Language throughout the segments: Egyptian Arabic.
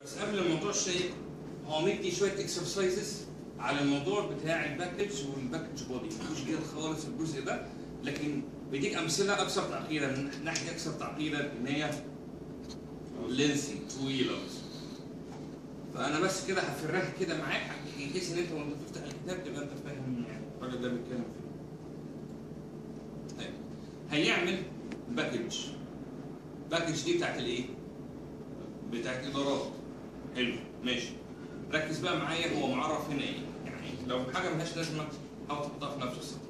بس قبل الموضوع الشيق هو مدي شويه اكسرسايزز على الموضوع بتاع الباكج والباكج بودي مش جديد خالص الجزء ده لكن بيديك امثله اكثر تعقيدا من ناحيه اكثر تعقيدا ان هي لينسي طويله بس فانا بس كده هفرها كده معاك بحيث ان انت وانت بتفتح الكتاب تبقى انت فاهم يعني الراجل ده بيتكلم فيه طيب هيعمل باكج باكج دي بتاعت الايه؟ بتاعت ادارات حلو ماشي ركز بقى معايا هو معرف هنا ايه يعني لو حاجه ملهاش لازمه حاول تحطها في نفس السطر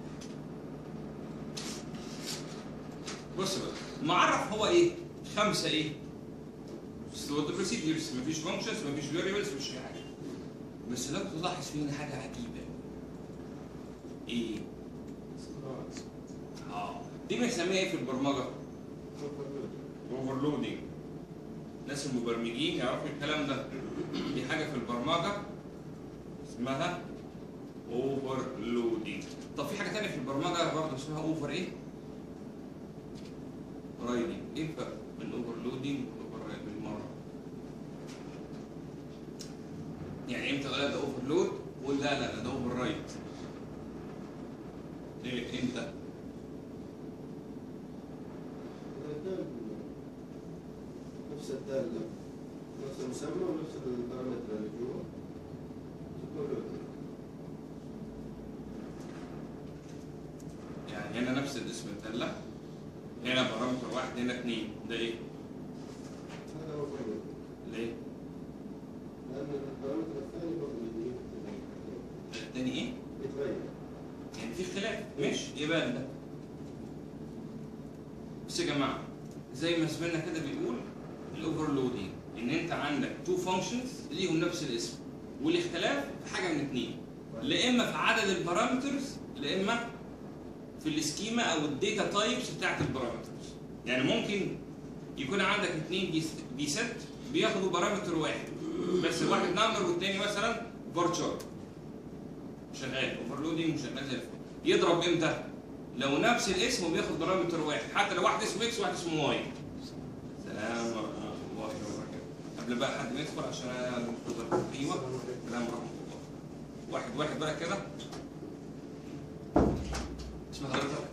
بص بقى معرف هو ايه خمسه ايه سلوت بروسيدرز مفيش فانكشنز مفيش فاريبلز مفيش اي حاجه بس لو تلاحظ فينا حاجه عجيبه ايه اه دي بنسميها ايه في البرمجه اوفرلودنج الناس المبرمجين يعرفوا الكلام ده دي حاجه في البرمجه اسمها اوفرلودنج طب في حاجه ثانيه في البرمجه برضه اسمها اوفر ايه رايدنج ايه الفرق بين اوفرلودنج واوفر رايدنج بالمره يعني امتى اقول ده اوفرلود وقول لا لا ده اوفر رايد ايه امتى نفس الدالة نفس المسمى ونفس البارامتر اللي جوا تكون له يعني هنا نفس الاسم الدالة هنا بارامتر واحد هنا اثنين ده ايه؟ هذا هو الفرق ليه؟ لأن البارامتر الثاني برضه بيجي التاني ايه؟ بيتغير يعني في اختلاف مش يبان ده بس يا جماعه زي ما زميلنا كده بيقول الاوفرلودنج ان انت عندك تو فانكشنز ليهم نفس الاسم والاختلاف في حاجه من اتنين لا اما في عدد البارامترز لا اما في السكيما او الداتا تايبس بتاعت البارامترز يعني ممكن يكون عندك اتنين دي, دي ست بياخدوا بارامتر واحد بس واحد نمبر والتاني مثلا فارتشار شغال اوفرلودنج شغال زي الفل يضرب امتى؟ لو نفس الاسم وبياخد بارامتر واحد حتى لو واحد اسمه اكس وواحد اسمه واي سلام ورحمه الله وبركاته قبل بقى حد ما يدخل عشان انا المفروض ايوه سلام ورحمه الله واحد واحد بقى كده اسم حضرتك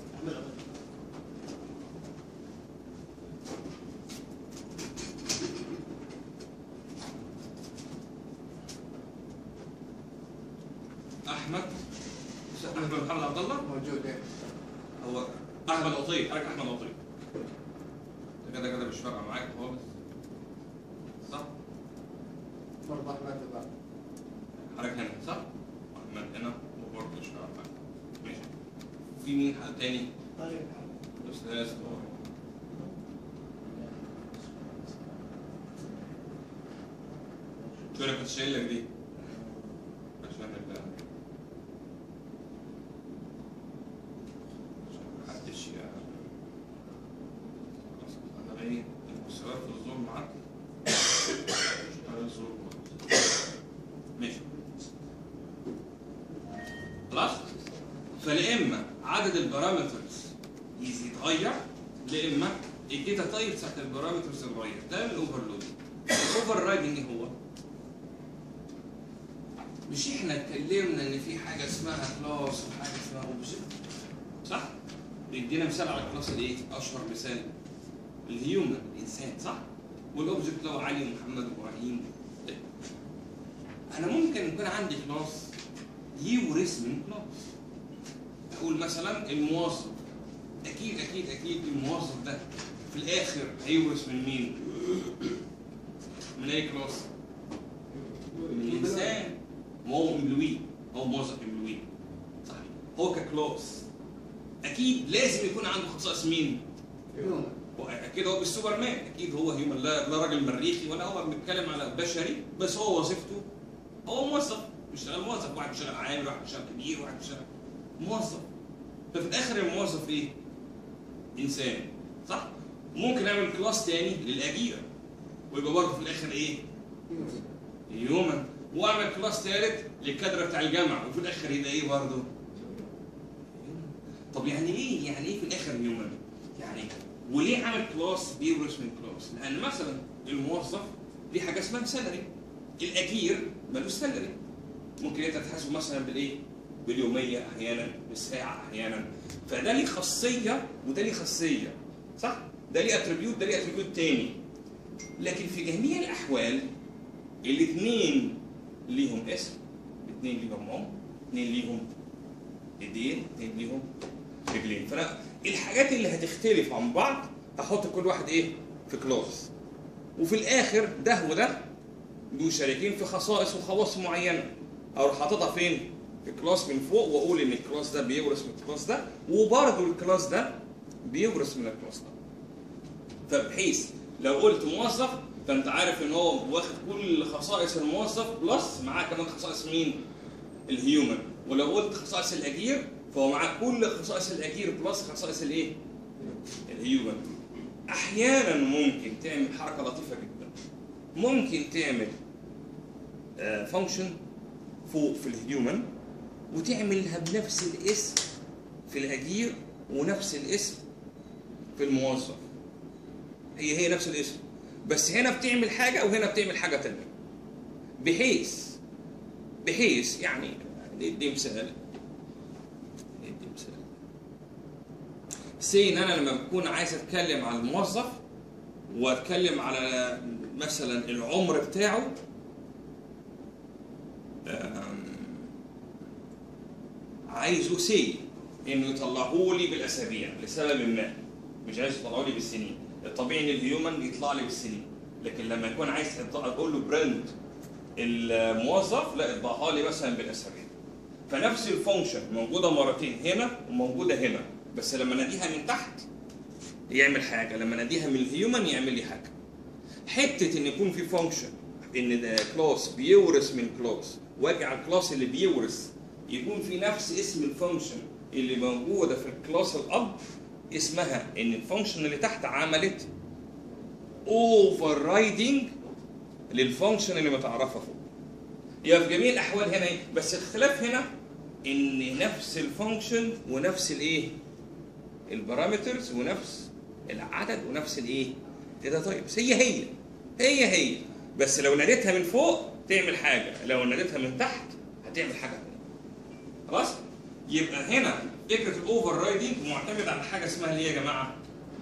احمد احمد محمد عبد الله موجود ايه هو احمد عطيه حضرتك احمد عطيه ده كده كده مش فارقه معاك خالص صح؟ برضه احمد بقى حضرتك هنا صح؟ احمد هنا وبرضه مش فارقه معاك ماشي في مين حد تاني؟ طيب استاذ طارق شو انا كنت شايل لك دي؟ عشان ال عشان محدش ي- خلاص انا ايه المستويات في الظلم معاك اشتغل الظلم ماشي خلاص فلا اما عدد البارامترز يتغير لا اما الداتا تايب بتاعت البارامترز تتغير ده الاوفرلود الاوفر رايدنج ايه هو؟ مش احنا اتكلمنا ان في حاجه اسمها كلاس وحاجه اسمها اوبجكت صح؟ بيدينا مثال على الكلاس الايه؟ اشهر مثال الهيومن الانسان صح؟ والاوبجكت لو علي ومحمد وابراهيم طيب. انا ممكن يكون عندي كلاس يورث من كلاس اقول مثلا الموظف اكيد اكيد اكيد الموظف ده في الاخر هيورث من مين؟ من اي كلاس؟ من الانسان وهو امبلوي هو موظف امبلوي صحيح هو ككلاس اكيد لازم يكون عنده خصائص مين؟ هيومن هو اكيد هو بالسوبرمان اكيد هو هيومن لا لا راجل مريخي ولا هو بنتكلم على بشري بس هو وظيفته هو موظف بيشتغل موظف واحد بيشتغل عامل واحد بيشتغل كبير واحد بيشتغل موظف ففي الاخر الموظف ايه؟ انسان صح؟ ممكن اعمل كلاس تاني للاجير ويبقى برضه في الاخر ايه؟ هيومن واعمل كلاس ثالث للكادر بتاع الجامعه وفي الاخر يبقى ايه برضه؟ طب يعني ايه يعني ايه في الاخر هيومن؟ يعني وليه عامل كلاس بيورث من كلاس؟ لان مثلا الموظف ليه حاجه اسمها سالري الاجير ملوش سالري ممكن انت تحاسبه مثلا بالايه؟ باليوميه احيانا بالساعه احيانا فده ليه خاصيه وده ليه خاصيه صح؟ ده ليه اتريبيوت ده ليه اتريبيوت تاني لكن في جميع الاحوال الاثنين ليهم اسم الاثنين ليهم عمر الاثنين ليهم ايدين الاثنين ليهم رجلين فانا الحاجات اللي هتختلف عن بعض هحط كل واحد ايه في كلاس وفي الاخر ده وده دول شريكين في خصائص وخواص معينه اروح حاططها فين في كلاس من فوق واقول ان الكلاس ده بيورث من الكلاس ده وبرضه الكلاس ده بيورث من الكلاس ده فبحيث لو قلت موظف فانت عارف ان هو واخد كل خصائص الموظف بلس معاه كمان خصائص مين الهيومن ولو قلت خصائص الاجير فهو معاه كل خصائص الاجير بلس خصائص الايه الهيومن احيانا ممكن تعمل حركه لطيفه جدا ممكن تعمل فانكشن فوق في الهيومن وتعملها بنفس الاسم في الاجير ونفس الاسم في الموظف هي هي نفس الاسم بس هنا بتعمل حاجه وهنا بتعمل حاجه تانية بحيث بحيث يعني ندي مثال ندي مثال سي ان انا لما بكون عايز اتكلم عن الموظف واتكلم على مثلا العمر بتاعه أم، عايزه سي انه يطلعه لي بالاسابيع لسبب ما مش عايز يطلعه لي بالسنين الطبيعي ان الهيومن يطلع لي بالسنين لكن لما يكون عايز تط- اقول له برنت الموظف لا اطبعها لي مثلا بالاسابيع فنفس الفانكشن موجوده مرتين هنا وموجوده هنا بس لما ناديها من تحت يعمل حاجه لما ناديها من الهيومن يعمل لي حاجه حته ان يكون في فانكشن ان ده كلاس بيورث من كلاس واجي على الكلاس اللي بيورث يكون في نفس اسم الفانكشن اللي موجوده في الكلاس الاب اسمها ان الفانكشن اللي تحت عملت اوفر رايدنج للفانكشن اللي متعرفه فوق يبقى في جميع الاحوال هنا ايه بس الاختلاف هنا ان نفس الفانكشن ونفس الايه البارامترز ونفس العدد ونفس الايه كده طيب هي هي هي هي بس لو ناديتها من فوق تعمل حاجه لو ناديتها من تحت هتعمل حاجه تانية خلاص يبقى هنا فكره الاوفر رايدنج معتمد على حاجه اسمها اللي هي يا جماعه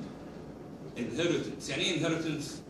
انهيرتنس يعني ايه انهيرتنس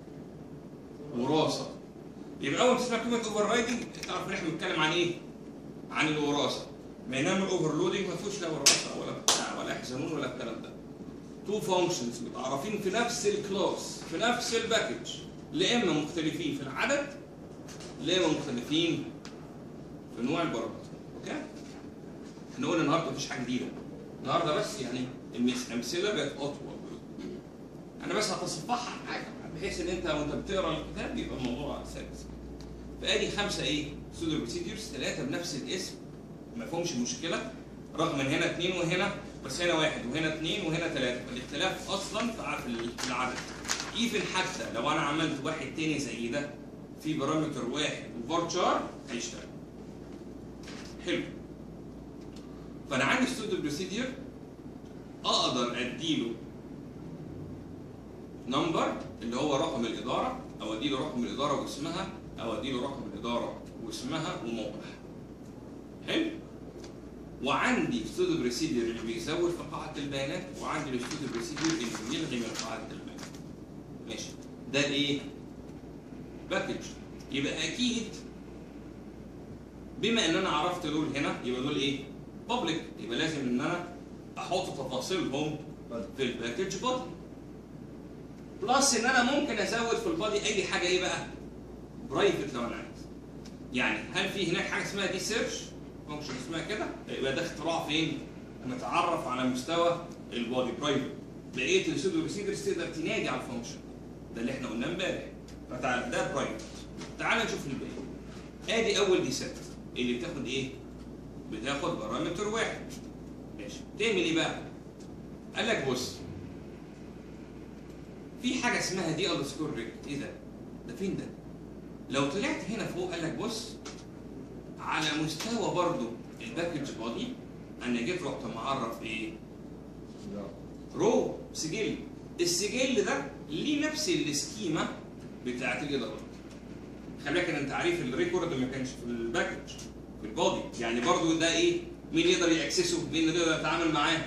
وراثه يبقى اول ما تسمع كلمه اوفر رايدنج تعرف ان احنا بنتكلم عن ايه عن الوراثه بينما الاوفرلودنج ما فيهوش لا وراثه ولا بتاع ولا يحزنون ولا الكلام ده تو فانكشنز متعرفين في نفس الكلاس في نفس الباكج لا اما مختلفين في العدد لا اما مختلفين في نوع البارامتر اوكي احنا قلنا النهارده مفيش حاجه جديده النهارده بس يعني الامثله بقت اطول انا بس هتصفحها حاجه بحيث ان انت وانت بتقرا الكتاب يبقى الموضوع سلس فادي خمسه ايه سودو بروسيديرز ثلاثه بنفس الاسم ما فيهمش مشكله رغم ان هنا اثنين وهنا بس هنا واحد وهنا اثنين وهنا ثلاثه فالاختلاف اصلا في ع- في العدد ايفن حتى لو انا عملت واحد تاني زي ده في بارامتر واحد وفارتشار هيشتغل حلو فانا عندي ستودنت بروسيدير اقدر اديله نمبر اللي هو رقم الاداره او اديله رقم الاداره واسمها او اديله رقم الاداره واسمها وموقعها حلو وعندي ستودنت بروسيدير اللي بيزود في قاعده البيانات وعندي الستودنت بروسيدير اللي بيلغي من قاعده البيانات ماشي ده الايه باكج يبقى اكيد بما ان انا عرفت دول هنا يبقى دول ايه بابليك يبقى لازم ان انا احط تفاصيلهم في الباكج بادي بلس ان انا ممكن ازود في البادي اي حاجه ايه بقى برايفت لو انا عايز يعني هل في هناك حاجه اسمها دي سيرش فانكشن اسمها كده يبقى ده اختراع فين متعرف على مستوى البادي برايفت بقيه السودو بروسيدرز تقدر تنادي على الفانكشن ده اللي احنا قلناه امبارح فتعال ده برايفت تعال نشوف الباقي ادي اول دي ست اللي بتاخد ايه بتاخد بارامتر واحد ماشي تعمل ايه بقى قال لك بص في حاجه اسمها دي اندرسكور ريكت ايه ده ده فين ده لو طلعت هنا فوق قال لك بص على مستوى برضو الباكج بادي انا جيت رحت معرف ايه رو سجل السجل ده ليه نفس السكيما بتاعت الادارات خلي بالك ان انت عارف الريكورد ما كانش في الباكج في البادي يعني برضو ده ايه مين يقدر ياكسسه مين يقدر يتعامل معاه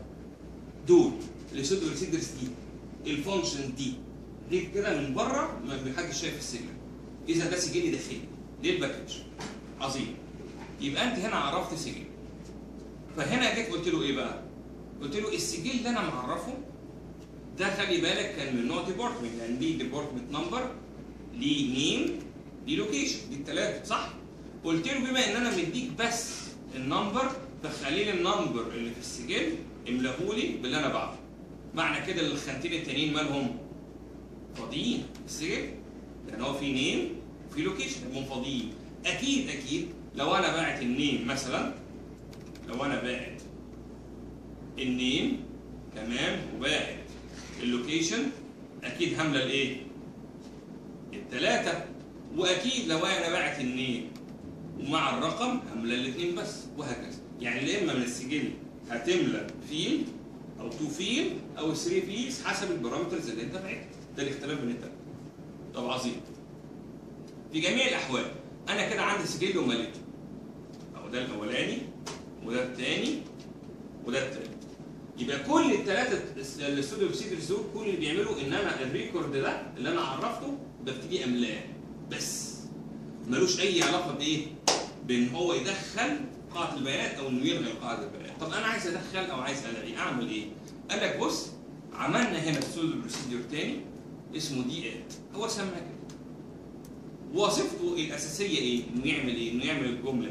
دول السودو ريسيدرز دي الفانكشن دي دي كده من بره ما حدش شايف السيجنال اذا ده سجل داخلي للباكج عظيم يبقى انت هنا عرفت سجل فهنا جيت قلت له ايه بقى؟ قلت له السجل اللي انا معرفه ده خلي بالك كان من نوع ديبارتمنت يعني ليه ديبارتمنت نمبر ليه نيم ليه لوكيشن دي الثلاثه صح؟ قلت له بما ان انا مديك بس النمبر فخلي لي النمبر اللي في السجل املهولي باللي انا بعرفه معنى كده الخانتين التانيين مالهم فاضيين السجل لان هو في نيم وفي لوكيشن هم فاضيين اكيد اكيد لو انا باعت النيم مثلا لو انا باعت النيم تمام وباعت اللوكيشن اكيد هملى الايه؟ الثلاثه واكيد لو انا باعت النيم ومع الرقم هملى الاثنين بس وهكذا يعني يا اما من السجل هتملى فيل او تو فيل او 3 فيلز حسب البارامترز اللي انت باعتها ده الاختلاف بين الثلاثه طب عظيم في جميع الاحوال انا كده عندي سجل ومليته اهو ده الاولاني وده الثاني وده الثالث يبقى كل الثلاثه الاستوديو بروسيدرز دول كل اللي بيعملوا ان انا الريكورد ده اللي انا عرفته ببتدي املاه بس ملوش اي علاقه بايه؟ بان هو يدخل قاعده البيانات او انه يلغي قاعده البيانات طب انا عايز ادخل او عايز الغي اعمل ايه؟ قال لك بص عملنا هنا استوديو بروسيدور تاني اسمه دي ات هو سماها كده وظيفته الاساسيه ايه؟ انه يعمل ايه؟ انه يعمل الجمله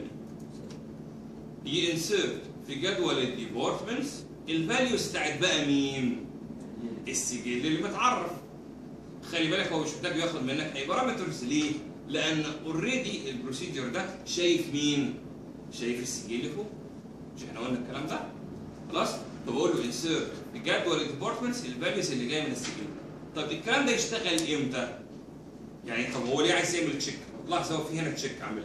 دي ينسرت في جدول الديبارتمنتس الفاليوز بتاعت بقى مين؟ السجل اللي متعرف خلي بالك هو مش محتاج ياخد منك اي بارامترز ليه؟ لان اوريدي البروسيجر ده شايف مين؟ شايف السجل اللي فوق مش احنا قلنا الكلام ده؟ خلاص؟ فبقول له انسيرت في جدول الديبارتمنتس الفاليوز اللي جايه من السجل طب الكلام ده يشتغل امتى؟ يعني طب هو ليه عايز يعمل تشيك؟ لاحظ هو في هنا تشيك عاملها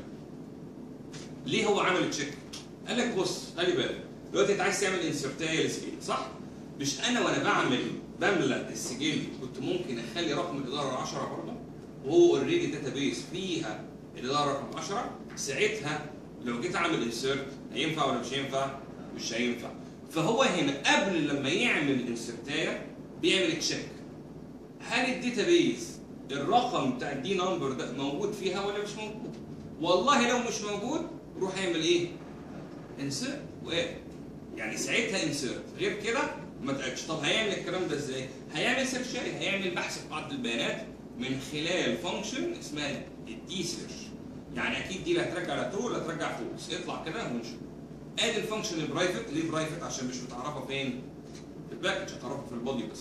ليه هو عمل تشيك؟ قال لك بص خلي بالك دلوقتي انت عايز تعمل انسرتايه للسجل صح؟ مش انا وانا بعمل بملى السجل كنت ممكن اخلي رقم الاداره 10 برضه وهو اوريدي داتابيس فيها الاداره رقم 10 ساعتها لو جيت اعمل انسرت هينفع ولا مش هينفع؟ مش هينفع فهو هنا قبل لما يعمل انسرتايه بيعمل تشيك هل الداتابيس الرقم بتاع الدي نمبر ده موجود فيها ولا مش موجود؟ والله لو مش موجود روح يعمل ايه؟ انسرت وايه؟ يعني ساعتها انسرت غير كده ما تاكدش طب هيعمل الكلام ده ازاي؟ هيعمل سيرشاي هيعمل بحث في قاعده البيانات من خلال فانكشن اسمها الدي سيرش يعني اكيد دي لا هترجع لا ترو ولا هترجع فولس اطلع كده ونشوف ادي الفانكشن البرايفت ليه برايفت عشان مش متعرفه فين؟ في الباكج هتعرفه في البودي بس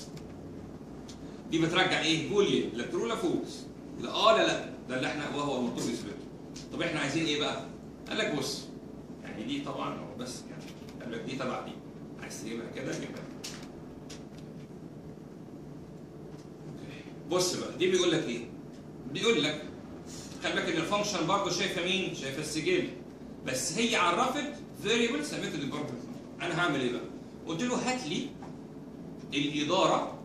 دي بترجع ايه؟ بوليان لا ترو لا فولس لا اه لا لا ده اللي احنا وهو المطلوب يثبته طب احنا عايزين ايه بقى؟ قال لك بص يعني دي طبعا هو بس يعني قال لك دي تبع دي عايز تجيبها كده جيبها بص بقى دي بيقول لك ايه؟ بيقول لك خلي بالك ان الفانكشن برضه شايفه مين؟ شايفه السجل بس هي عرفت فيريبل سميته ديبارتمنت انا هعمل ايه بقى؟ قلت له هات لي الاداره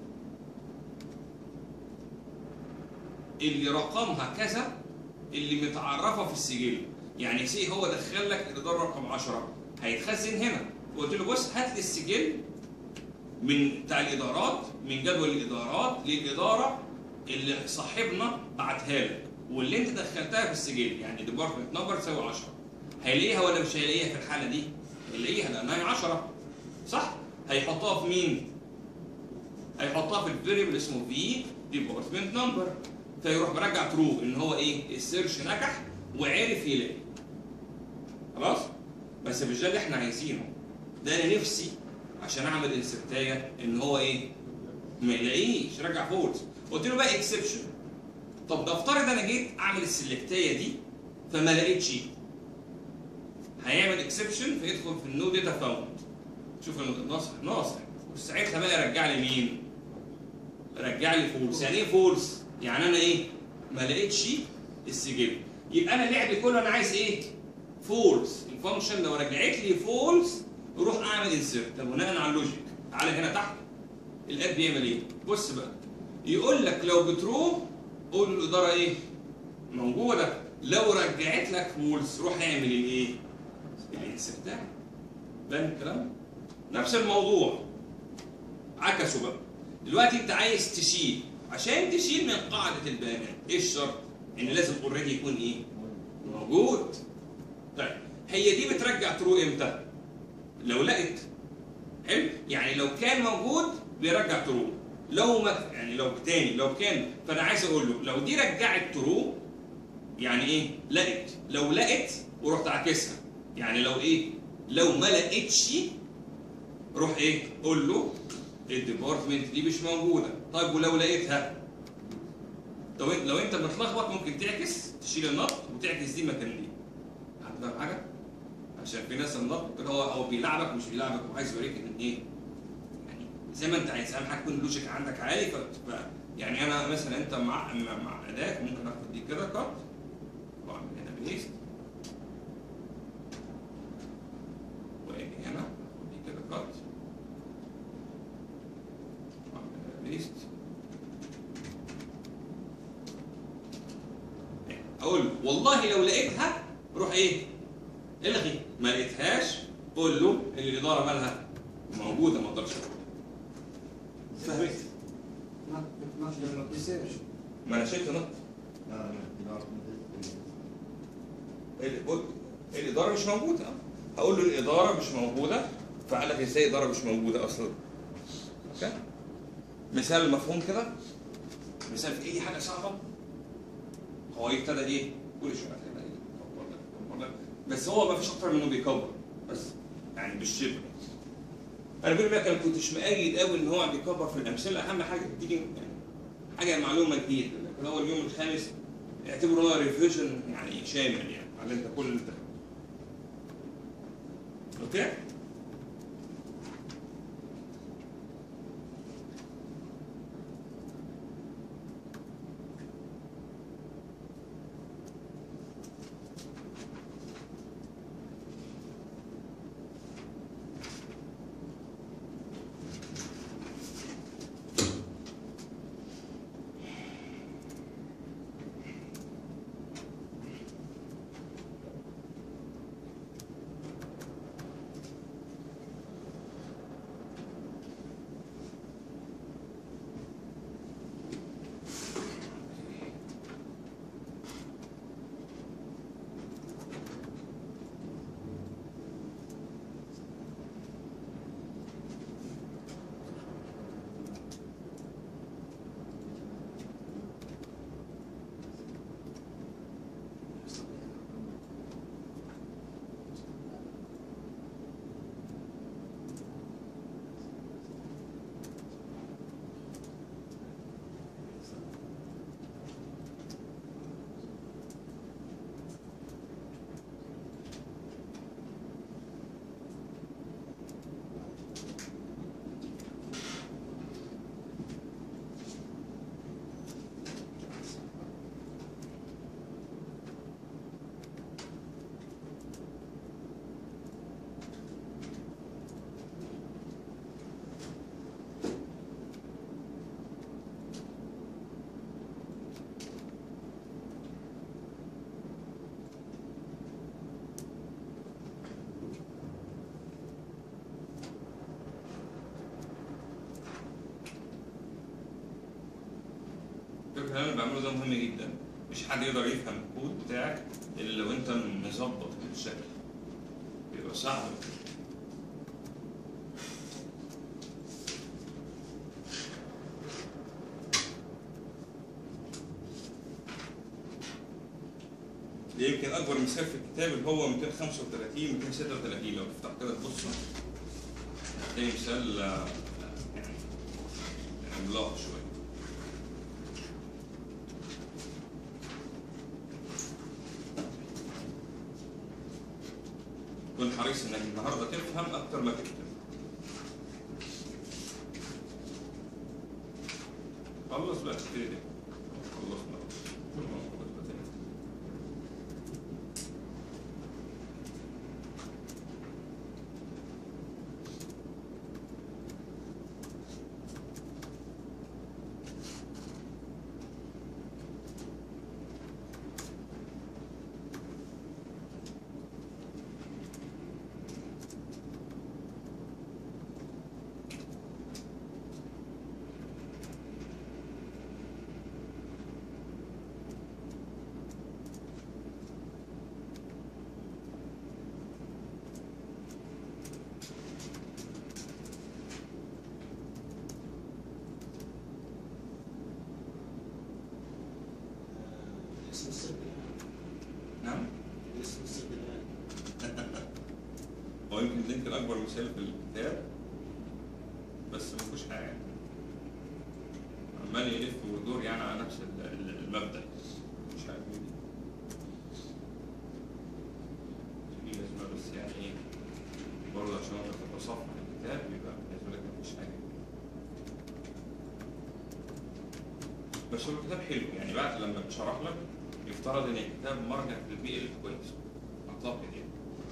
اللي رقمها كذا اللي متعرفه في السجل يعني سي هو دخل لك الاداره رقم 10 هيتخزن هنا قلت له بص هات لي السجل من بتاع الادارات من جدول الادارات للاداره اللي صاحبنا بعتها لك واللي انت دخلتها في السجل يعني ديبارتمنت نمبر تساوي 10 هيلاقيها ولا مش هيلاقيها في الحاله دي؟ هيلاقيها لانها هي 10 صح؟ هيحطها في مين؟ هيحطها في الفيريبل اسمه في ديبارتمنت نمبر فيروح مرجع ترو ان هو ايه؟ السيرش نجح وعرف يلاقي خلاص؟ بس مش ده اللي احنا عايزينه ده انا نفسي عشان اعمل انسرتايه ان هو ايه؟ ما يلاقيش رجع فولس قلت له بقى اكسبشن طب ده افترض انا جيت اعمل السلكتايه دي فما لقيتش هيعمل اكسبشن فيدخل في النو داتا فاوند شوف الناصح ناصح وساعتها بقى يرجع لي مين؟ رجع لي فولس يعني ايه فولس؟ يعني انا ايه؟ ما لقيتش السجل يبقى انا لعبي كله انا عايز ايه؟ فولس الفانكشن لو رجعت لي فولس روح اعمل انسيرت طب بناء على اللوجيك تعالى هنا تحت الاب بيعمل ايه؟ بص بقى يقول لك لو بترو قول الاداره ايه؟ موجوده لو رجعت لك فولس روح اعمل الايه؟ الانس بتاعك فاهم الكلام؟ نفس الموضوع عكسوا بقى دلوقتي انت عايز تشيل عشان تشيل من قاعده البيانات ايه الشرط؟ ان لازم اوريدي يكون ايه؟ موجود طيب هي دي بترجع ترو امتى؟ لو لقيت حلو يعني لو كان موجود بيرجع ترو لو ما يعني لو تاني لو كان فانا عايز اقول له لو دي رجعت ترو يعني ايه لقت لو لقت ورحت عاكسها يعني لو ايه لو ما لقتش روح ايه قول له الديبارتمنت دي مش موجوده طيب ولو لقيتها طب إنت- لو انت متلخبط ممكن تعكس تشيل النط وتعكس دي مكان دي هتفهم حاجه عشان في ناس النط كده هو هو بيلعبك مش بيلعبك وعايز يوريك ان ايه يعني زي ما انت عايز اهم حاجه يكون اللوجيك عندك عالي ف ف- يعني انا مثلا انت مع مع, مع اداك ممكن اخد دي كده كات واعمل هنا بيست واجي هنا اخد دي كده كات واعمل هنا بيست اقول له والله لو لقيتها روح ايه الغي ما لقيتهاش قول له ان الاداره مالها موجوده ما اقدرش أقول. فهمت ما ما ما بيصيرش ما انا شلت نقط ال- قول- الاداره مش موجوده هقول له الاداره مش موجوده فقال لك ازاي الاداره مش موجوده اصلا اوكي مثال مفهوم كده مثال في اي حاجه صعبه هو ابتدى ايه كل شويه كده ايه يكبر لك، يكبر لك. بس هو ما فيش اكتر منه بيكبر بس يعني بالشبه انا بقول لك انا كنتش مؤيد قوي ان هو بيكبر في الامثله اهم حاجه تيجي يعني حاجه معلومه جديده لكن هو اليوم الخامس اعتبره هو ريفيجن يعني شامل يعني على انت كل انت اوكي الكلام اللي بعمله ده مهم جدا مش حد يقدر يفهم الكود بتاعك الا لو انت مظبط الشكل بيبقى صعب ده يمكن اكبر مثال في الكتاب اللي هو 235 236 لو تفتح كده تبص هتلاقي مثال آه، يعني عملاق شويه كن حريص انك النهارده تفهم اكتر ما تكتب خلص بقى تبتدي خلصنا اسم السر نعم اسم السر الآن هو يمكن اللينك الاكبر مثال في الكتاب بس ما فيهوش حاجه عمال يلف ويدور يعني على نفس ال- ال- المبدا مش عارف ايه دي دي لازمه بس يعني ايه برضه عشان لما تبقى صفحه في الكتاب يبقى بالنسبه لك مفيش حاجه بس هو الكتاب حلو يعني بعد لما اتشرح لك يفترض ان الكتاب مرجع في البيئه الكويس اعتقد يعني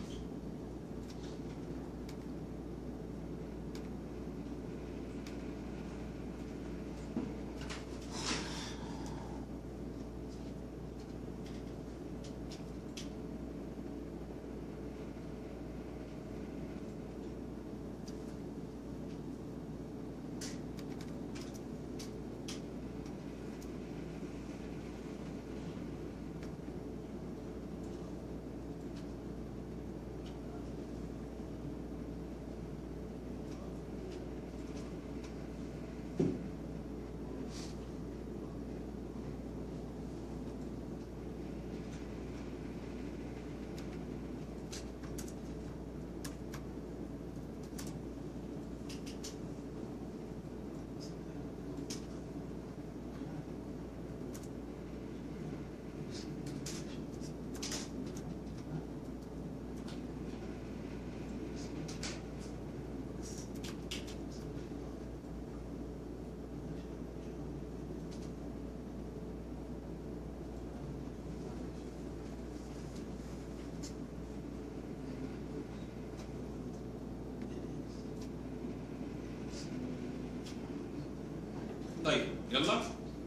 طيب يلا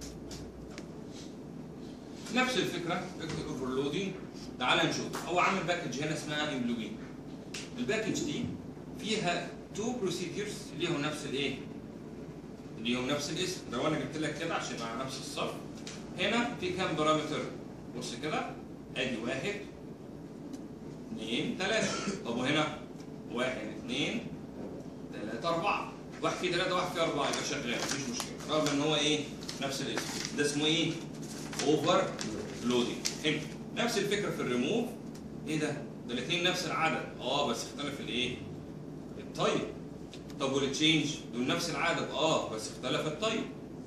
نفس الفكره فكره اوفرلودنج تعال نشوف هو عامل باكج هنا اسمها امبلوين الباكج دي فيها تو بروسيدرز ليهم نفس الايه؟ ليهم نفس الاسم لو انا جبت لك كده عشان مع نفس الصف هنا في كام بارامتر بص كده ادي واحد اثنين ثلاثة طب وهنا واحد اثنين ثلاثة أربعة واحد فيه ثلاثة واحد فيه أربعة يبقى شغال مفيش مشكلة رغم إن هو إيه نفس الاسم ده اسمه إيه؟ أوفر لودنج حلو نفس الفكرة في الريموف إيه ده؟ ده الاثنين نفس العدد أه بس اختلف الإيه؟ الطيب طب والتشينج دول نفس العدد أه بس اختلف الطيب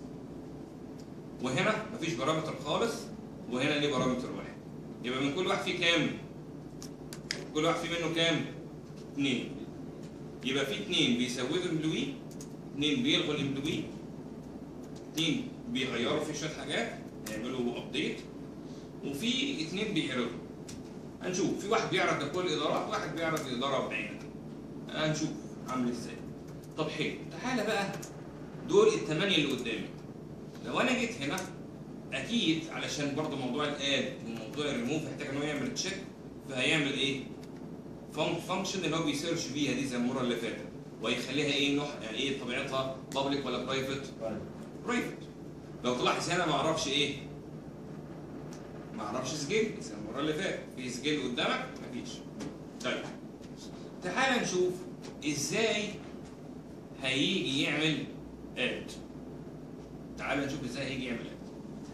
وهنا مفيش بارامتر خالص وهنا ليه بارامتر واحد يبقى من كل واحد فيه كام؟ كل واحد فيه منه كام؟ اثنين يبقى في اثنين بيسووا الامبلوي اثنين بيلغوا الامبلوي اثنين بيغيروا فيه شويه حاجات يعملوا ابديت وفي اثنين بيعرضوا هنشوف في واحد بيعرض لكل الادارات واحد بيعرض الاداره بعينها هنشوف عامل ازاي طب حلو تعالى بقى دول الثمانيه اللي قدامي لو انا جيت هنا اكيد علشان برضه موضوع الاد وموضوع الريموف يحتاج ان هو يعمل تشيك فهيعمل ايه؟ فانكشن اللي هو بيسيرش بيها دي زي المره اللي فاتت ويخليها ايه نوع يعني ايه طبيعتها بابليك ولا برايفت؟ برايفت لو تلاحظ هنا ما اعرفش ايه؟ ما اعرفش سجل زي المره اللي فاتت في سجل قدامك؟ مفيش طيب تعال نشوف ازاي هيجي يعمل اد تعال نشوف ازاي هيجي يعمل اد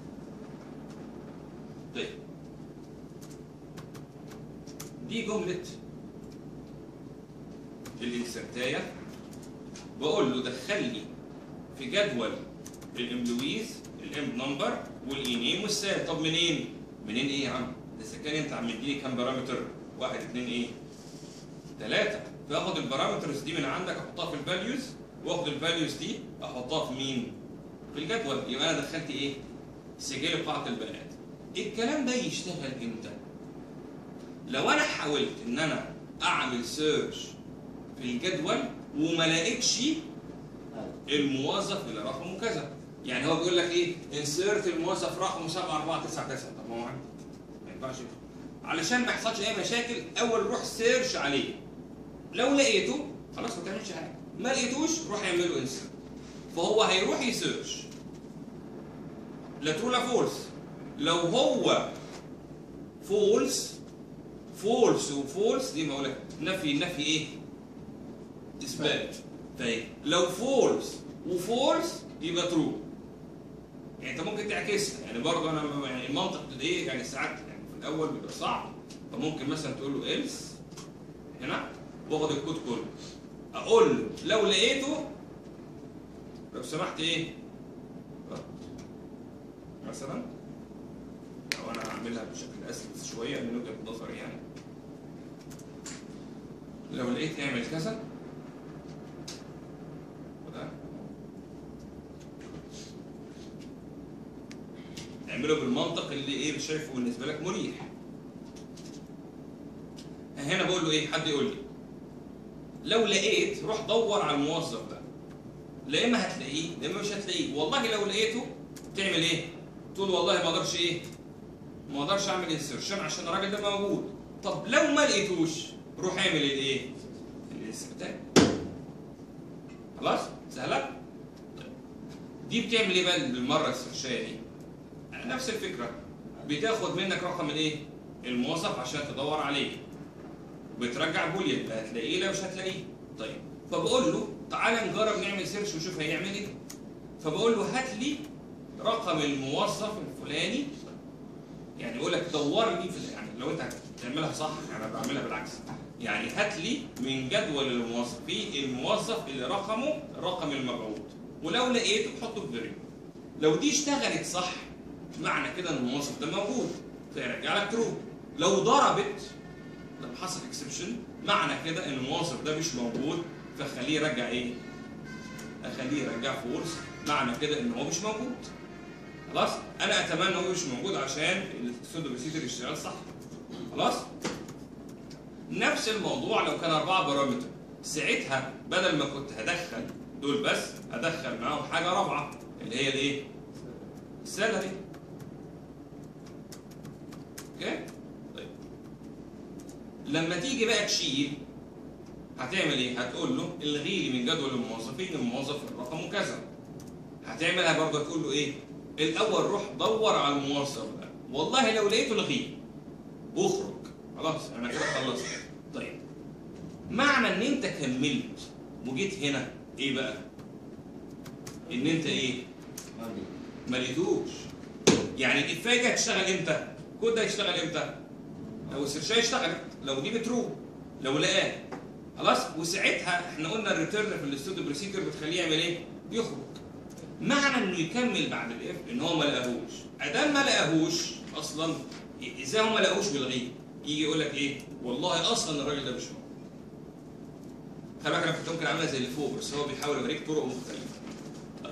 طيب دي جملة الانسرتاية بقول له دخل لي في جدول الامبلويز الام نمبر والاي نيم والسال طب منين؟ منين ايه يا عم؟ ده اذا كان انت عم مديني كام بارامتر؟ واحد اثنين ايه؟ ثلاثة فاخد البارامترز دي من عندك احطها في الفاليوز واخد الفاليوز دي احطها في مين؟ في الجدول يبقى انا دخلت ايه؟ سجل قاعدة البيانات الكلام ده يشتغل امتى؟ لو انا حاولت ان انا اعمل سيرش في الجدول وما لقيتش الموظف اللي رقمه كذا يعني هو بيقول لك ايه انسيرت الموظف رقمه 7499 طب ما هو عندي ما ينفعش كده. علشان ما يحصلش اي مشاكل اول روح سيرش عليه لو لقيته خلاص ما تعملش حاجه ما لقيتوش روح اعمل له انسيرت فهو هيروح يسيرش لا ترو لا فولس لو هو فولس فولس وفولس دي ما اقول لك نفي نفي ايه؟ اثبات طيب لو فولس وفولس يبقى ترو يعني انت ممكن تعكسها يعني برضه انا م- يعني المنطق ده ايه يعني ساعات يعني في الاول بيبقى صعب فممكن مثلا تقول له إلس هنا واخد الكود كله اقول له لو لقيته لو سمحت ايه رد. مثلا او انا هعملها بشكل اسلس شويه من وجهه نظري يعني لو لقيت اعمل كذا وده اعمله بالمنطق اللي ايه شايفه بالنسبه لك مريح هنا بقول له ايه حد يقول لي لو لقيت روح دور على الموظف ده لا اما هتلاقيه لا اما مش هتلاقيه والله لو لقيته تعمل ايه تقول والله ما اقدرش ايه ما اقدرش اعمل انسرشن عشان الراجل ده موجود طب لو ما لقيتوش روح اعمل الايه الانسرتان خلاص سهله طيب. دي بتعمل ايه بقى بالمره السرشيه دي نفس الفكره بتاخد منك رقم الايه الموظف عشان تدور عليه بترجع بوليان لا هتلاقيه لا مش هتلاقيه طيب فبقول له تعالى نجرب نعمل سيرش ونشوف هيعمل ايه فبقول له هات لي رقم الموظف الفلاني يعني يقول لك دور لي في يعني لو انت هتعملها صح انا بعملها بالعكس يعني هات لي من جدول الموظفين الموظف اللي رقمه رقم المبعوث ولو لقيته حطه في فيريو لو دي اشتغلت صح معنى كده ان الموظف ده موجود فيرجع لك ترو لو ضربت لما حصل اكسبشن معنى كده ان الموظف ده مش موجود فخليه يرجع ايه؟ اخليه يرجع فورس معنى كده ان هو مش موجود خلاص انا اتمنى هو مش موجود عشان السودو بروسيجر يشتغل صح خلاص نفس الموضوع لو كان اربعه بارامتر ساعتها بدل ما كنت هدخل دول بس هدخل معاهم حاجه رابعه اللي هي الايه؟ السالري اوكي؟ طيب لما تيجي بقى تشيل هتعمل ايه؟ هتقول له الغي لي من جدول الموظفين الموظف رقمه كذا. هتعملها برضه تقول له ايه؟ الاول روح دور على الموظف ده، والله لو لقيته الغيه. واخرج. خلاص انا كده خلصت. طيب. معنى ان انت كملت وجيت هنا ايه بقى؟ ان انت ايه؟ ما لقيتوش. يعني الافايه دي هتشتغل امتى؟ الكود ده هيشتغل امتى؟ لو السيرشايه اشتغلت، لو دي بترو، لو لقاه خلاص وساعتها احنا قلنا الريتيرن في الاستوديو بروسيجر بتخليه يعمل ايه؟ يخرج. معنى انه يكمل بعد الاف ان هو ما لقاهوش، ادام ما لقاهوش اصلا ازاي هم ما لقاهوش بالغيه؟ يجي يقول لك ايه؟ والله اصلا الراجل ده مش موجود. خلي بالك انا كنت ممكن اعملها زي اللي فوق بس هو بيحاول يوريك طرق مختلفه. طيب.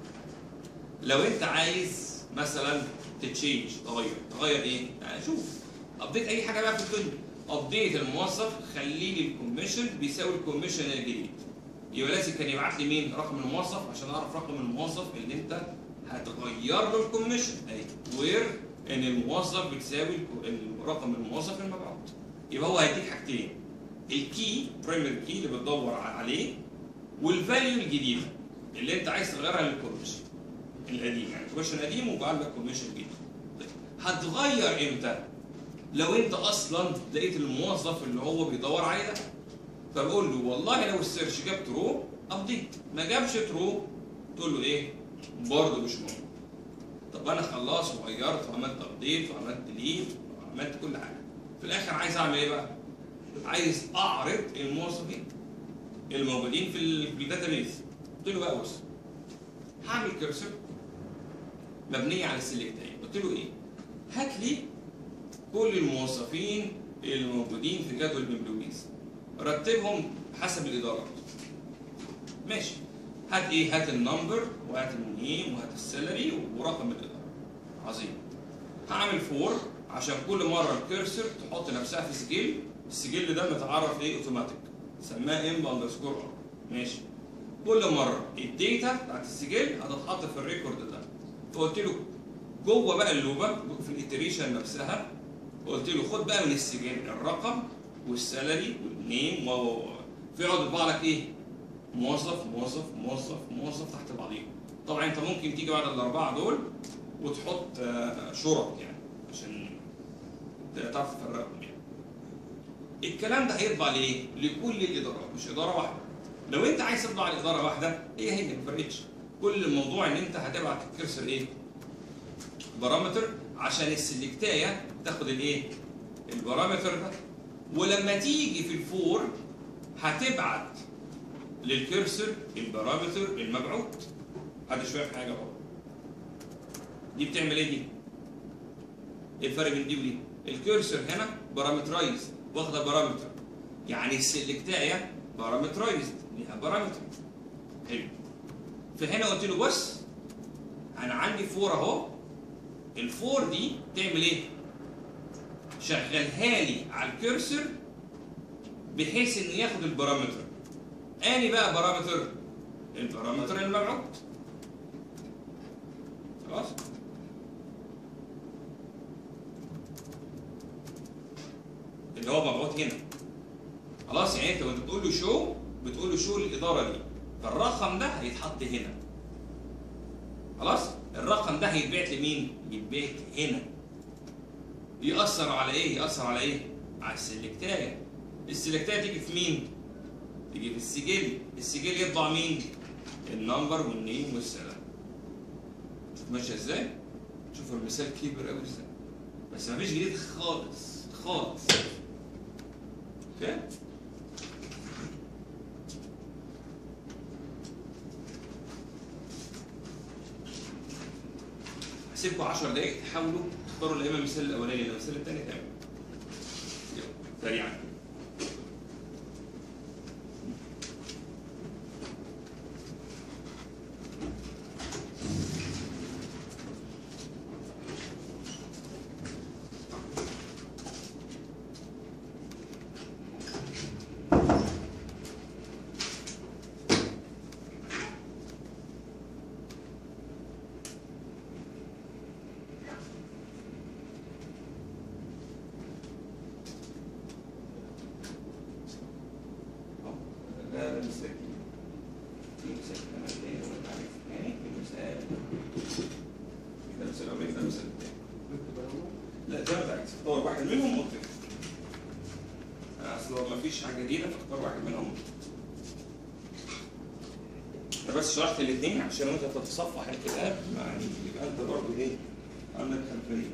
لو انت عايز مثلا تتشينج تغير، تغير ايه؟ يعني شوف ابديت اي حاجه بقى في الدنيا. ابديت الموظف خلي لي الكوميشن بيساوي الكوميشن الجديد يبقى لازم كان يبعت لي مين رقم الموظف عشان اعرف رقم الموظف اللي انت هتغير له الكوميشن اهي وير ان الموظف بتساوي الكو- رقم الموظف المبعوث يبقى هو هيديك حاجتين الكي برايمري كي اللي بتدور عليه والفاليو الجديده اللي انت عايز تغيرها للكوميشن القديم يعني كوميشن قديم وبقى لك كوميشن جديد طيب هتغير امتى؟ لو انت اصلا لقيت الموظف اللي هو بيدور عليه ده فبقول له والله لو السيرش جاب ترو ابديت ما جابش ترو تقول له ايه برضه مش موجود طب انا خلاص وغيرت وعملت ابديت وعملت ديليت وعملت كل حاجه في الاخر عايز اعمل ايه بقى عايز اعرض الموظفين الموجودين في ال- في الداتابيز قلت له بقى بص هعمل كرسر مبنيه على السيلكت قلت له ايه هات لي كل الموظفين الموجودين في جدول الامبلويز رتبهم حسب الادارات ماشي هات ايه هات النمبر وهات النيم وهات السالري ورقم الاداره عظيم هعمل فور عشان كل مره الكرسر تحط نفسها في سجل السجل ده متعرف ايه اوتوماتيك سماه ام اندرسكور ار ماشي كل مره الداتا بتاعت السجل هتتحط في الريكورد ده فقلت له جوه بقى اللوبه في الاتريشن نفسها قلت له خد بقى من السجل الرقم والسالري والنيم و و- و. فيقعد يطبع لك ايه؟ موظف موظف موظف موظف تحت بعضيهم طبعا انت ممكن تيجي بعد الاربعه دول وتحط آه، شرط يعني عشان تعرف تفرقهم يعني الكلام ده هيطبع لايه؟ لكل الادارات مش اداره واحده لو انت عايز تطبع لاداره واحده هي هي ما فرقتش كل الموضوع ان انت هتبعت الكرسر ايه؟ بارامتر عشان السلكتايه تاخد الايه البارامتر ده ولما تيجي في الفور هتبعت للكرسر البارامتر المبعوث محدش فاهم حاجه اهو دي بتعمل ايه دي؟ ايه الفرق بين دي ودي؟ الكرسر هنا بارامترايز واخده بارامتر يعني السلكتايه بارامترايزد ليها بارامتر حلو فهنا قلت له بص انا عندي فور اهو الفور دي تعمل ايه؟ شغلها لي على الكرسر بحيث انه ياخد البارامتر اني بقى بارامتر البارامتر المبعوث خلاص اللي هو مبعوث هنا خلاص يعني انت وانت بتقول له شو بتقول له شو الاداره دي فالرقم ده هيتحط هنا خلاص الرقم ده هيتبعت لمين يتبعت هنا يأثر على ايه يأثر على ايه على السلكتايه السلكتايه تيجي في مين تيجي في السجل السجل يطبع مين النمبر والنيم والسلام شوف ماشيه ازاي شوف المثال كبير قوي ازاي بس مفيش جديد خالص خالص اوكي هسيبكم 10 دقايق تحاولوا تختاروا يا اما المثال الاولاني يا المثال الثاني تمام يلا سريعا لا ده مثال في مثال كمان تاني ولا تعريف تاني في مثال ده مثال الاولاني ده مثال الثاني لا ده بالعكس اختار واحد منهم واكتب اصل هو مفيش حاجه جديده فاختار واحد منهم انا بس شرحت الاثنين عشان وانت تتصفح الكتاب يعني يبقى انت برضه ايه عندك خلفيه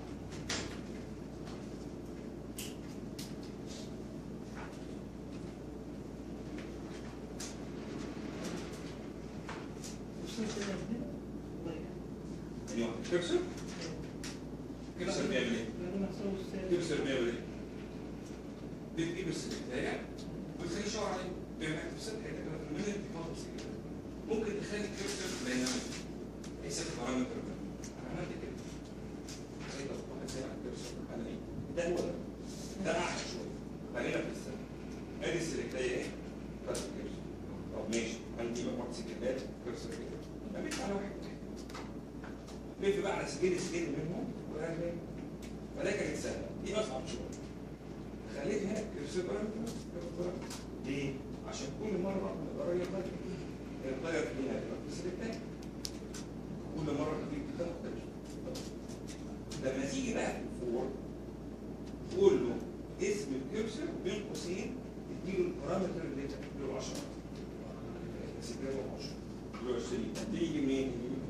ايوه كرسر كرسر بيعمل ايه؟ كرسر بيعمل ايه؟ بتجيب السكرتير وتخليه يشاور عليه بيعمل لك في سطح كده من الانتقال بسيط ممكن تخلي الكرسر دايناميك يحسب بارامتر ده انا عملت كده خليت واحد زي على الكرسر على ايه؟ ده هو ده ده اعلى شويه خلينا في السنه ادي السلكتيه ايه؟ بس الكرسر طب ماشي عندي مجموعه سكتات كرسر كده بقيت على واحد لف بقى على سجل سجل منهم وهكذا فده كانت سهله دي اصعب شويه خليت هنا كرسي ليه؟ عشان كل مره القرايه يغير يغير فيها يبقى الكرسي الثاني كل مره تيجي تختلف لما تيجي بقى في الفور قول له اسم الكرسر بين قوسين اديله البارامتر اللي انت بتديله 10 سجله 10 له 20 هتيجي منين؟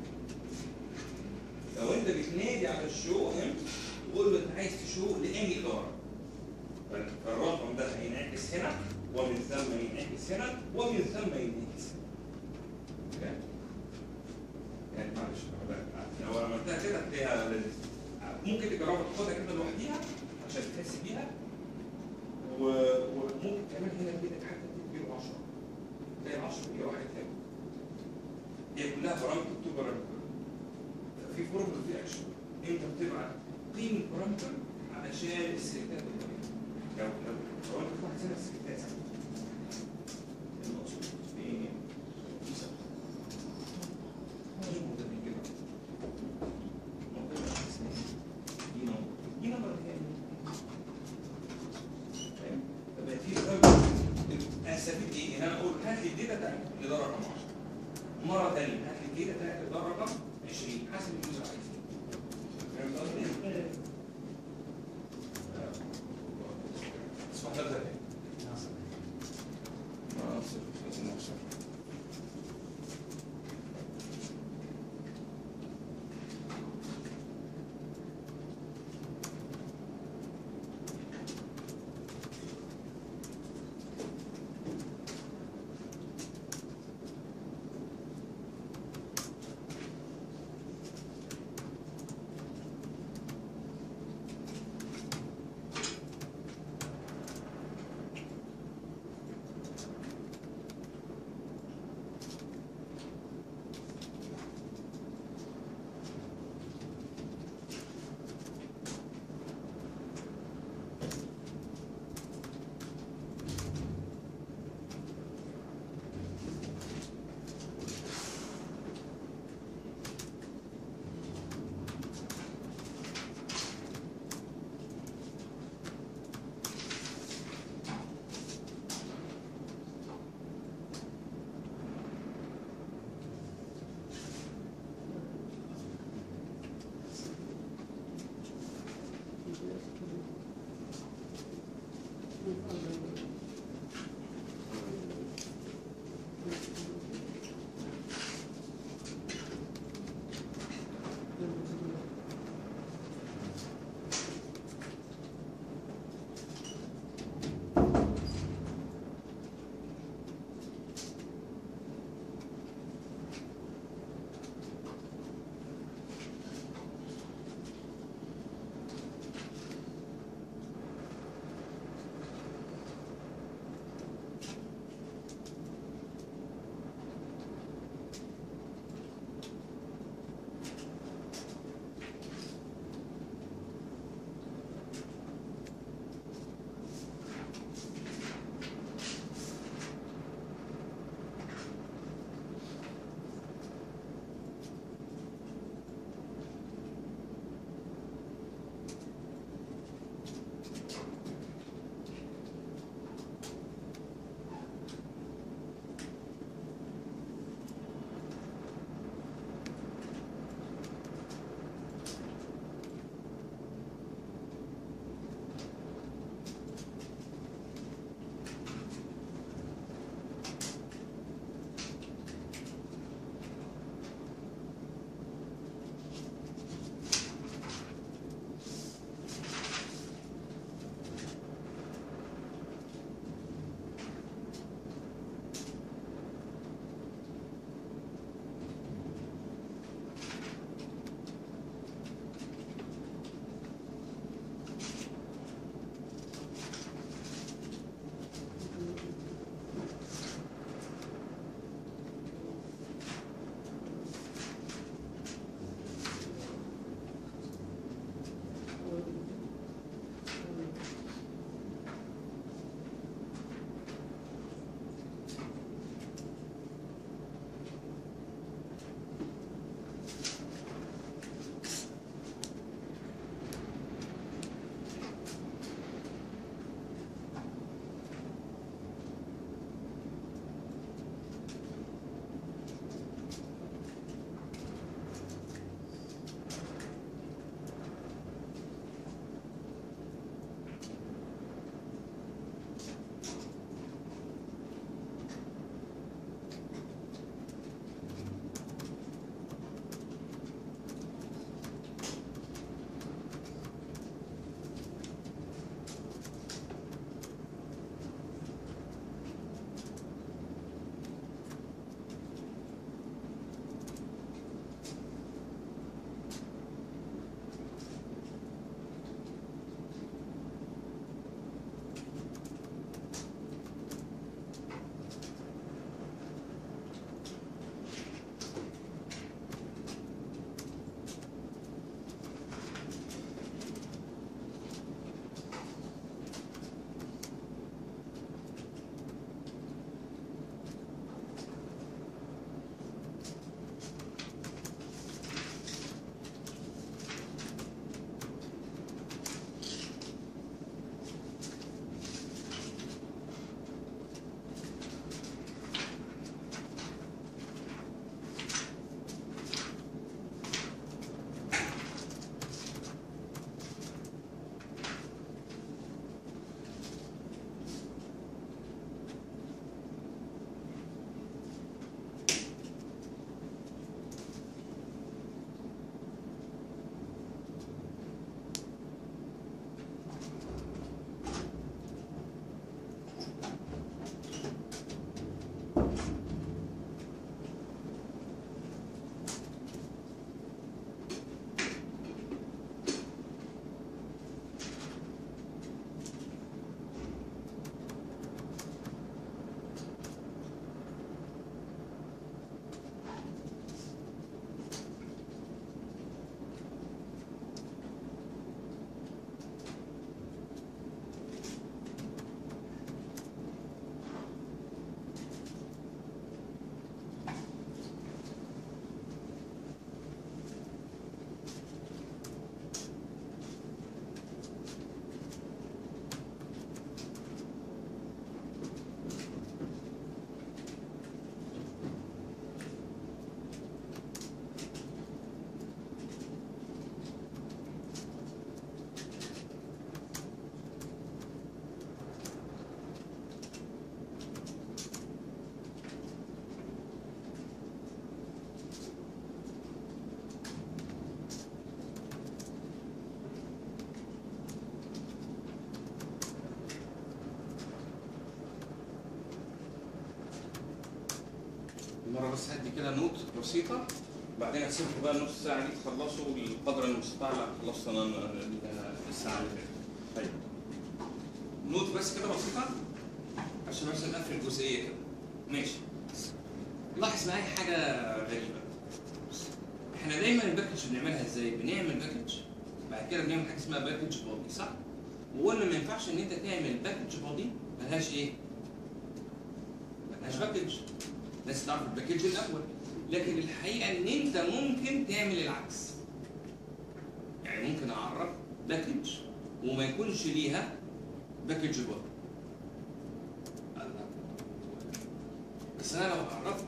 لو انت بتنادي على الشو هم تقول له انت عايز تشو لاني اداره فالرقم ده هينعكس هنا ومن ثم ينعكس هنا ومن ثم ينعكس هنا اوكي؟ يعني معلش لو عملتها كده هتلاقيها لذيذة. ممكن تجربها تاخدها كده لوحديها عشان تحس بيها و... وممكن كمان هنا بايدك حتى تديله 10 تلاقي ال 10 هي واحد تاني هي كلها بارامتر تو بارامتر في فورمولا في اكشن انت بتبعت قيمه بارامتر علشان السلكتات الطبيعيه لو لو لو انت واحد سنه السلكتات المقصود في ايه موجود كده موجود دي نمبر دي نمبر كام فاهم فبقى في استفيد ايه؟ ان انا اقول هات لي الداتا بتاعت الاداره رقم 10 مره ثانيه هات لي الداتا بتاعت الاداره رقم 20 حسب اليوزر عايز فهمت قصدي؟ اسمع ده ده ناصر ناصر بس هدي كده نوت بسيطه بعدين اسيبكم بقى النص ساعه دي تخلصوا القدر المستطاع اللي خلصنا الساعه اللي فاتت طيب نوت بس كده بسيطه عشان بس نقفل الجزئيه كده ماشي لاحظ معايا حاجه غريبه احنا دايما الباكج بنعملها ازاي؟ بنعمل باكج بعد كده بنعمل حاجه اسمها باكج بودي صح؟ وقلنا ما ينفعش ان انت تعمل باكج بودي ملهاش ايه؟ ملهاش باكج لازم تعرف الباكج الاول لكن الحقيقه ان انت ممكن تعمل العكس يعني ممكن اعرف باكج وما يكونش ليها باكج بودي بس انا لو عرفت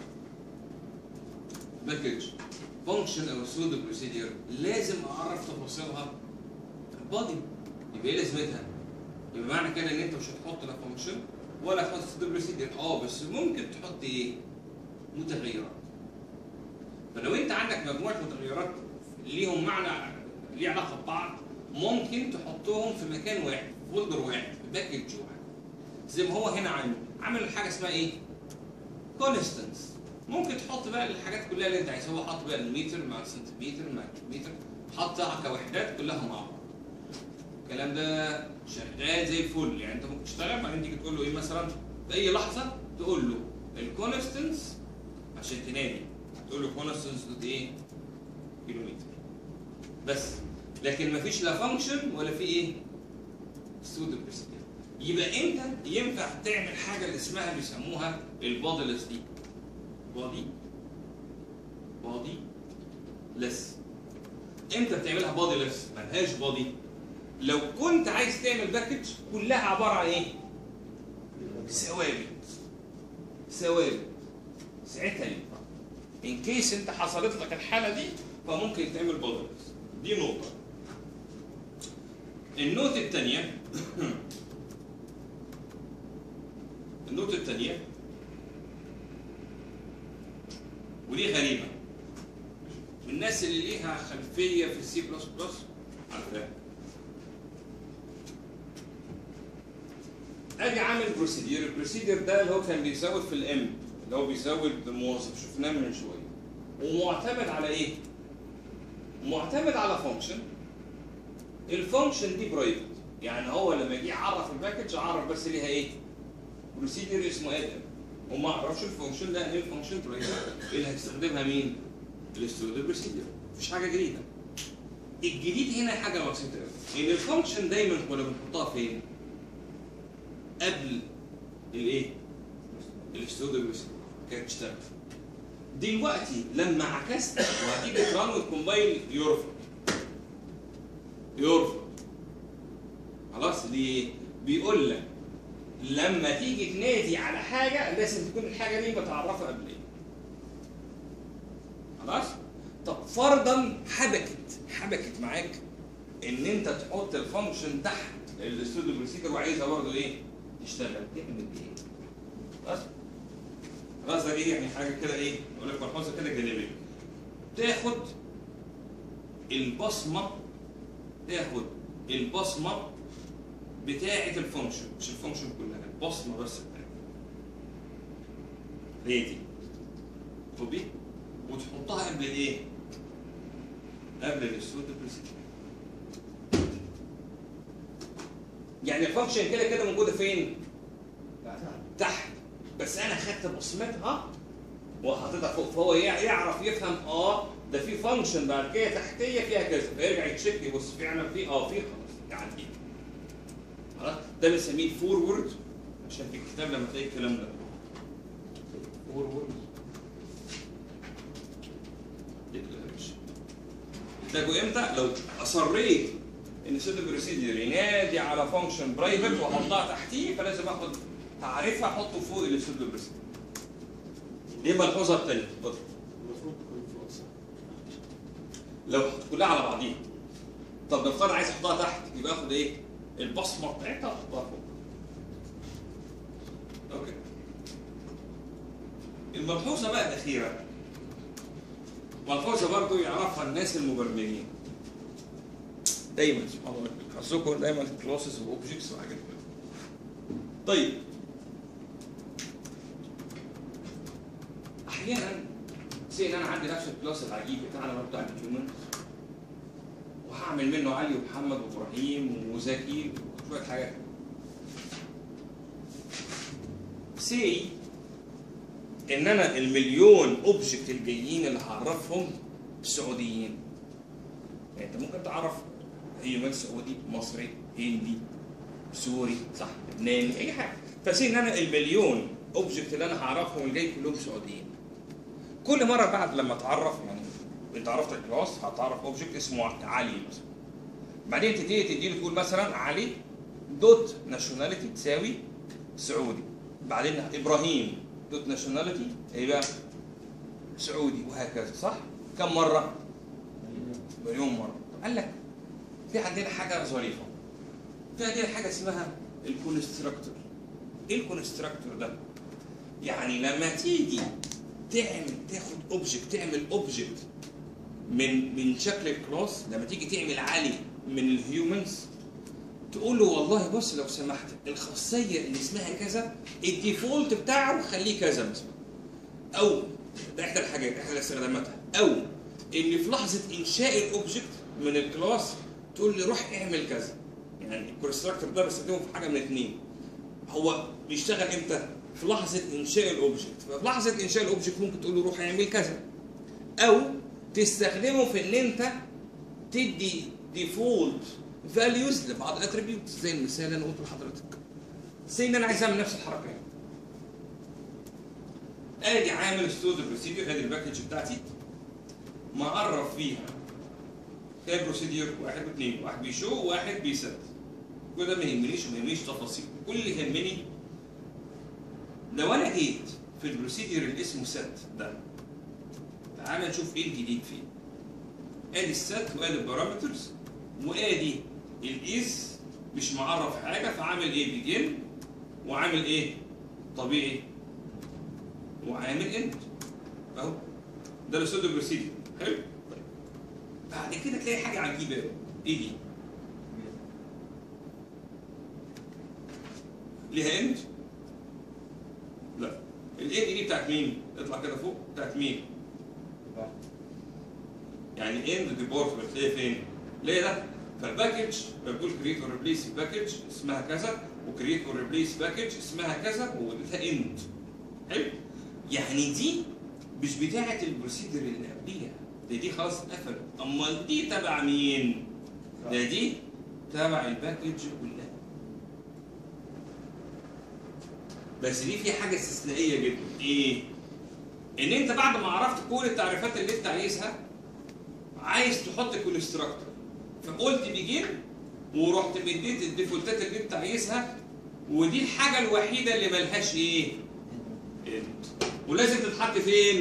باكج فانكشن او سودو بروسيدير لازم اعرف تفاصيلها في البادي يبقى ايه لازمتها؟ يبقى معنى كده ان انت مش هتحط لا فانكشن ولا هتحط سودو بروسيدير اه بس ممكن تحط ايه؟ متغيرات فلو انت عندك مجموعه متغيرات ليهم معنى ليه علاقه ببعض ممكن تحطهم في مكان واحد فولدر واحد في باكج واحد زي ما هو هنا عامل عامل حاجه اسمها ايه؟ كونستنس ممكن تحط بقى الحاجات كلها اللي انت عايزها هو حاط بقى المتر مع السنتيمتر مع الكيلومتر حطها كوحدات كلها مع بعض الكلام ده شغال زي الفل يعني انت ممكن تشتغل بعدين تيجي تقول له ايه مثلا في اي لحظه تقول له الكونستنس عشان تنادي تقول له كونستنس دوت ايه كيلومتر بس لكن مفيش لا فانكشن ولا في ايه ستودنت بروسيدير يبقى انت ينفع تعمل حاجه اللي اسمها بيسموها البودلس دي بودي بودي لس امتى بتعملها بودي لس ملهاش بودي لو كنت عايز تعمل باكج كلها عباره عن ايه ثوابت ثوابت ساعتها ينفع ان كيس انت حصلت لك الحاله دي فممكن تعمل بودي لس دي نقطه النوت الثانيه النقطة الثانية ودي غريبة الناس اللي ليها خلفية في السي بلس بلس عارفاها ادي عامل بروسيدير البروسيدير ده اللي هو كان بيزود في الام اللي هو بيزود الموظف شفناه من شوية ومعتمد على ايه؟ معتمد على فانكشن الفانكشن دي برايفت يعني هو لما يجي يعرف الباكج عرف بس ليها ايه؟ بروسيدر اسمه ادم وما اعرفش الفانكشن ده ايه الفانكشن برايفت اللي هتستخدمها مين؟ الاستوديو بروسيدر مفيش حاجه جديده الجديد هنا حاجه بسيطه قوي ان الفانكشن دايما كنا بنحطها فين؟ قبل الايه؟ الاستوديو بروسيدر كانت تشتغل دلوقتي لما عكست وهتيجي تران والكومبايل يرفض يرفض خلاص ليه؟ بيقول لك لما تيجي تنادي على حاجه لازم تكون الحاجه دي متعرفه قبل ايه خلاص طب فرضا حبكت حبكت معاك ان انت تحط الفانكشن تحت الاستوديو بروسيجر وعايزها برضه ايه تشتغل تعمل ايه خلاص خلاص ده ايه يعني حاجه كده ايه اقول لك ملحوظه كده جانبيه تاخد البصمه تاخد البصمه بتاعه الفانكشن مش الفانكشن كلها البصمه بس بتاعتها هي دي كوبي وتحطها قبل الايه؟ قبل الاسود بريسيجر يعني الفانكشن كده كده موجوده فين؟ تحت بس انا خدت بصمتها وحطيتها فوق فهو يع- يعرف يفهم اه ده في فانكشن بعد كده تحتيه فيها كذا فيرجع يتشيك يبص فعلا في اه في خلاص يعدي خلاص ده بنسميه فورورد عشان في الكتاب لما تلاقي الكلام ده فورورد تحتاجه امتى؟ لو اصريت ان سيد بروسيدير ينادي على فانكشن برايفت واحطها تحتيه فلازم اخد تعريفها احطه فوق السيد بروسيدير دي ملحوظه الثانيه اتفضل المفروض تكون فوق صح لو حط كلها على بعضيها طب لو انا عايز احطها تحت يبقى اخد ايه؟ البصمه بتاعتها واحطها فوق اوكي الملحوظه بقى الاخيره ملحوظه برضو يعرفها الناس المبرمجين دايما سبحان الله حظكم دايما كلاسز واوبجكتس وحاجات كده طيب احيانا سي ان انا عندي نفس الكلاس العجيب بتاعنا اللي هو بتاع الهيومنز وهعمل منه علي ومحمد وابراهيم وزكي وشويه حاجات سي ان انا المليون اوبجكت الجايين اللي هعرفهم سعوديين يعني انت ممكن تعرف هيومن سعودي مصري هندي سوري صح لبناني اي حاجه فسي ان انا المليون اوبجكت اللي انا هعرفهم الجاي كلهم سعوديين كل مره بعد لما اتعرف يعني انت عرفت الكلاس هتعرف اوبجكت اسمه علي مثلا بعدين تبتدي تدي له تقول مثلا علي دوت ناشوناليتي تساوي سعودي بعدين ابراهيم دوت ناشوناليتي يبقى سعودي وهكذا صح؟ كم مره؟ مليون مره قال لك في عندنا حاجه ظريفه في عندنا حاجه اسمها الكونستراكتور ايه الكونستراكتور ده؟ يعني لما تيجي تعمل تاخد اوبجكت تعمل اوبجكت من من شكل الكلاس لما تيجي تعمل علي من الهيومنز تقول له والله بص لو سمحت الخاصيه اللي اسمها كذا الديفولت بتاعه خليه كذا مثلا او ده احدى الحاجات احدى استخداماتها او ان في لحظه انشاء الاوبجكت من الكلاس تقول لي روح اعمل كذا يعني الكونستراكتور ده بستخدمه في حاجه من اثنين هو بيشتغل امتى؟ في لحظه انشاء الاوبجكت ففي لحظه انشاء الاوبجكت ممكن تقول له روح اعمل كذا او تستخدمه في ان انت تدي ديفولت فاليوز لبعض الاتريبيوتس زي المثال اللي انا قلته لحضرتك زي ان انا عايز اعمل نفس الحركه يعني. ادي عامل ستور بروسيدور ادي الباكج بتاعتي معرف فيها كام بروسيدور واحد واثنين واحد بيشو وواحد بيست كل ده ما يهمنيش وما يهمنيش تفاصيل كل اللي يهمني لو انا جيت في البروسيدور اللي اسمه ست ده تعال نشوف ايه الجديد فيه ادي الست وادي البارامترز وادي الايز مش معرف حاجه فعامل ايه بيجن وعامل ايه طبيعي وعامل انت اهو ده السودو بروسيدور حلو طيب بعد كده تلاقي حاجه عجيبه قوي ايه دي ليها اند لا الاند دي بتاعت مين اطلع كده فوق بتاعت مين يعني اند ديبورت بتلاقيها فين ليه ده فالباكج بقول كريت اور ريبليس باكج اسمها كذا وكريت اور ريبليس باكج اسمها كذا واديتها اند حلو يعني دي مش بتاعه البروسيدر اللي قبليها دي دي خلاص اتقفلت امال دي تبع مين ده دي تبع الباكج كلها بس دي في حاجه استثنائيه جدا ايه ان انت بعد ما عرفت كل التعريفات اللي انت عايزها عايز تحط كونستراكتور فقلت بيجين ورحت مديت الديفولتات اللي انت عايزها ودي الحاجه الوحيده اللي ملهاش ايه end. ولازم تتحط فين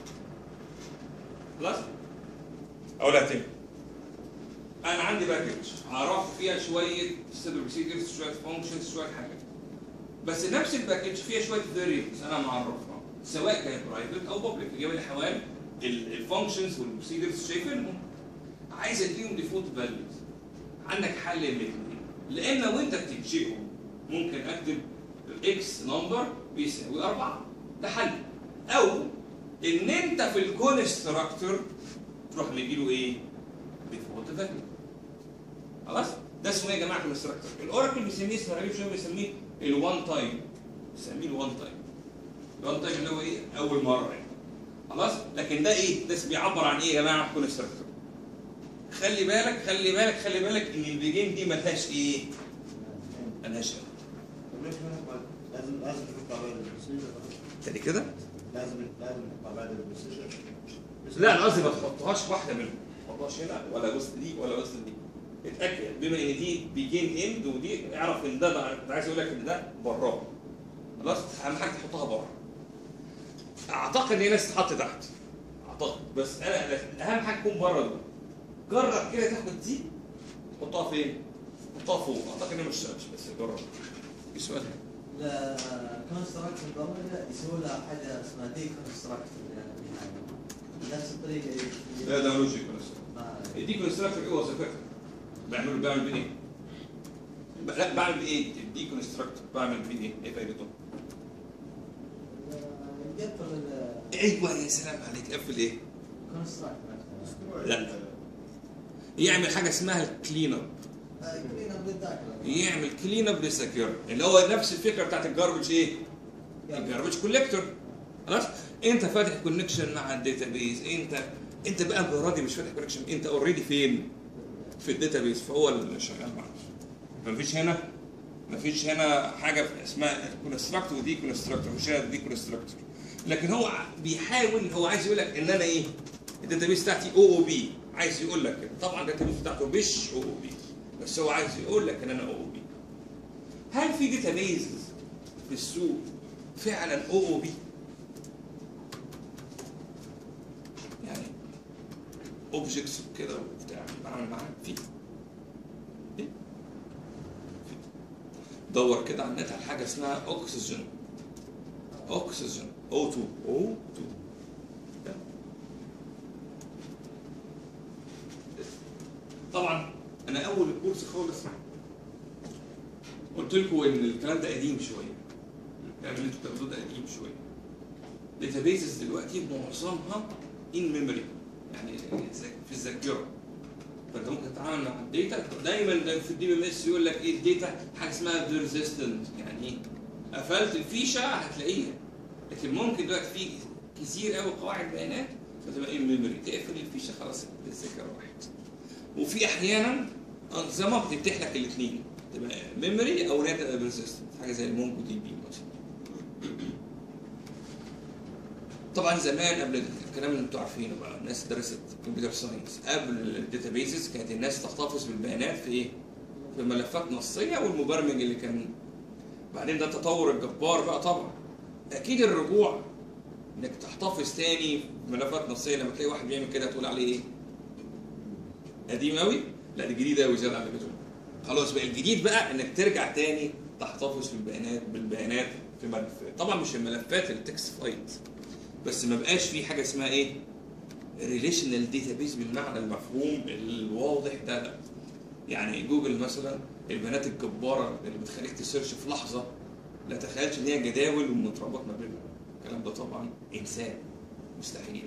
خلاص اقولها تاني انا عندي باكج عرفت فيها شويه ستيبل بروسيدرز شويه فانكشنز شويه حاجات بس نفس الباكج فيها شويه فيريبلز انا معرفها سواء كانت برايفت او بابليك في جميع الاحوال الفانكشنز والبروسيدرز شايفينهم عايز اديهم ديفولت فاليوز عندك حل من الاثنين لا اما وانت بتنشئهم ممكن اكتب اكس نمبر بيساوي 4 ده حل او ان انت في الكونستراكتور تروح مديله ايه؟ ديفولت فاليو خلاص؟ ده اسمه ايه يا جماعه كونستراكتور؟ الاوراكل بيسميه اسمه غريب شويه بيسميه الوان تايم بيسميه الوان تايم الوان تايم اللي هو ايه؟ اول مره يعني خلاص؟ لكن ده ايه؟ ده بيعبر عن ايه يا جماعه كونستراكتور؟ خلي بالك خلي بالك خلي بالك ان البيجين دي ملهاش ايه؟ ملهاش ايه؟ لازم لازم تحطها بعد البروسيجر تاني كده؟ لازم لازم تحطها بعد البروسيجر لا انا قصدي ما تحطهاش واحده منهم ما تحطهاش هنا ولا وسط دي ولا وسط دي اتاكد بما ان دي بيجين اند ودي اعرف ان ده بقى كنت عايز اقول لك ان ده براه خلاص اهم حاجه تحطها بره اعتقد ان هي لازم تتحط تحت اعتقد بس انا اهم حاجه تكون بره دول جرب كده تاخد دي تحطها فين؟ تحطها فوق اعتقد ان هي مش بس جرب في سؤال الكونستراكشن ضمن يسوي لها حاجه اسمها دي كونستراكشن يعني نفس الطريقه اللي- لا ده لوجيك بس ما- يديك كونستراكتور ايه وظيفتها؟ بعمل بعمل بيه ايه؟ ب- لا بعمل بايه؟ الدي كونستراكتور بعمل بيه ايه؟ ايه فايدته؟ يقفل ال- ايوه يا سلام عليك قفل ايه كونستراكت لا. يعمل حاجه اسمها الكلين اب كلين اب للذاكره يعمل كلين اب للسكيور اللي هو نفس الفكره بتاعت الجاربج ايه الجاربج كوليكتور خلاص انت فاتح كونكشن مع الداتابيز انت انت بقى المره دي مش فاتح كونكشن انت اوريدي فين في الداتابيز فهو اللي شغال معاك مفيش هنا مفيش هنا حاجه اسمها كونستراكت ودي كونستراكتور مش هنا دي كونستراكتور لكن هو بيحاول هو عايز يقول لك ان انا ايه الداتابيز بتاعتي او او بي عايز يقول لك كده طبعا الداتابيز بتاعته مش او او بي بس هو عايز يقول لك ان انا او او بي هل في داتابيز في السوق فعلا او او بي يعني اوبجكتس وكده وبتاع بعمل معاها في في. في. دور كده على النت على حاجه اسمها اوكسجين اوكسجين او 2 او 2 طبعا انا اول الكورس خالص قلت لكم ان الكلام ده قديم شويه الكلام اللي انتوا بتاخدوه ده قديم شويه داتابيزز دلوقتي معظمها ان ميموري يعني في الذاكره فانت ممكن تتعامل مع الداتا دايما ده في الدي ام اس يقول لك ايه الداتا حاجه اسمها بيرزيستنت يعني ايه قفلت الفيشه هتلاقيها لكن ممكن دلوقتي في كتير قوي قواعد بيانات فتبقى ان ميموري تقفل الفيشه خلاص الذاكره راحت وفي احيانا انظمه بتفتح لك الاثنين تبقى ميموري او نت بيرزيستنت حاجه زي المونجو دي بي مثلا طبعا زمان قبل الكلام اللي انتوا عارفينه بقى الناس درست كمبيوتر ساينس قبل الداتابيزز كانت الناس تحتفظ بالبيانات في ايه؟ في ملفات نصيه والمبرمج اللي كان بعدين ده التطور الجبار بقى طبعا اكيد الرجوع انك تحتفظ تاني في ملفات نصيه لما تلاقي واحد بيعمل كده تقول عليه ايه؟ قديم قوي؟ لا دي جديد قوي زياده على كده خلاص بقى الجديد بقى انك ترجع تاني تحتفظ في البيانات بالبيانات في ملف طبعا مش الملفات التكست فايلز بس ما بقاش في حاجه اسمها ايه؟ ريليشنال داتابيز بالمعنى المفهوم الواضح ده لا يعني جوجل مثلا البيانات الجباره اللي بتخليك تسيرش في لحظه لا تخيلش ان هي جداول ومتربط ما بينهم الكلام ده طبعا انسان مستحيل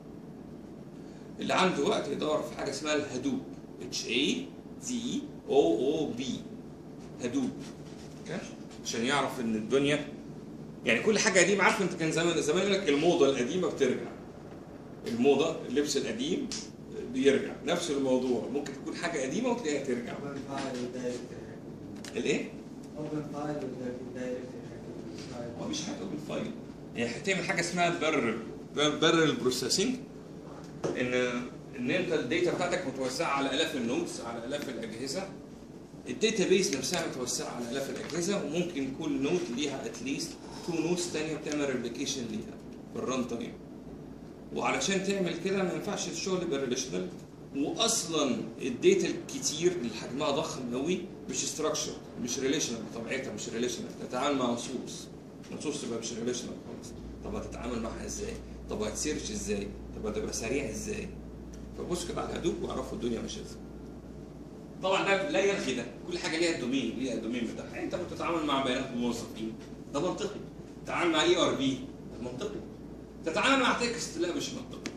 اللي عنده وقت يدور في حاجه اسمها الهدوب اتش اي دي او او بي هدوب أوكي؟ عشان يعرف ان الدنيا يعني كل حاجه قديمه عارف انت كان زمان زمان يقول لك الموضه القديمه بترجع الموضه اللبس القديم بيرجع نفس الموضوع ممكن تكون حاجه قديمه وتلاقيها ترجع اوبن فايل ودايركتوري الايه؟ اوبن فايل ودايركتوري حق هو مش حاجه بالفايل يعني هتعمل حاجه اسمها بر بر بروسيسنج ان ان انت الداتا بتاعتك متوزعه على الاف النودز على الاف الاجهزه الداتا بيس نفسها متوزعه على الاف الاجهزه وممكن كل نود ليها اتليست تو نودز ثانيه بتعمل ريبليكيشن ليها بالران تايم وعلشان تعمل كده ما ينفعش الشغل بالريليشنال واصلا الداتا الكتير اللي حجمها ضخم قوي مش ستراكشر مش ريليشنال بطبيعتها مش ريليشنال تتعامل مع نصوص نصوص تبقى مش ريليشنال خالص طب هتتعامل معاها ازاي؟ طب هتسيرش ازاي؟ طب هتبقى سريع ازاي؟ فبص كده على الهدوب واعرفوا الدنيا ماشيه ازاي. طبعا ده لا يلغي ده كل حاجه ليها دومين ليها دومين بتاعها انت بتتعامل مع بيانات الموظفين ده منطقي تتعامل مع اي ار بي ده منطقي تتعامل مع تكست لا مش منطقي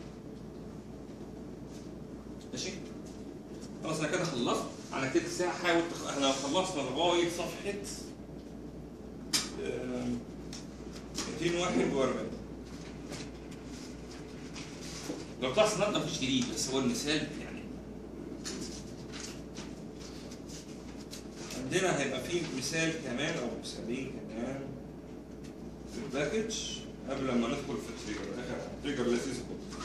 ماشي خلاص انا كده خلصت على تلت ساعه حاول تخ... احنا خلصنا لغايه صفحه آم، 241 لو تلاحظ النهارده مفيش جديد بس هو المثال يعني عندنا هيبقى فيه مثال كمان او مثالين كمان في الباكج قبل ما ندخل في التريجر اخر تريجر لذيذ خالص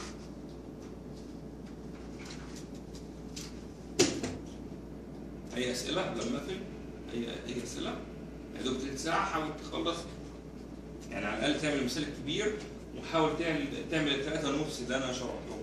اي اسئله لما اقفل اي اي اسئله يا دوب تلت ساعه حاول تخلص يعني على الاقل تعمل المثال الكبير وحاول تعمل تعمل الثلاثه نص اللي انا شرحتهم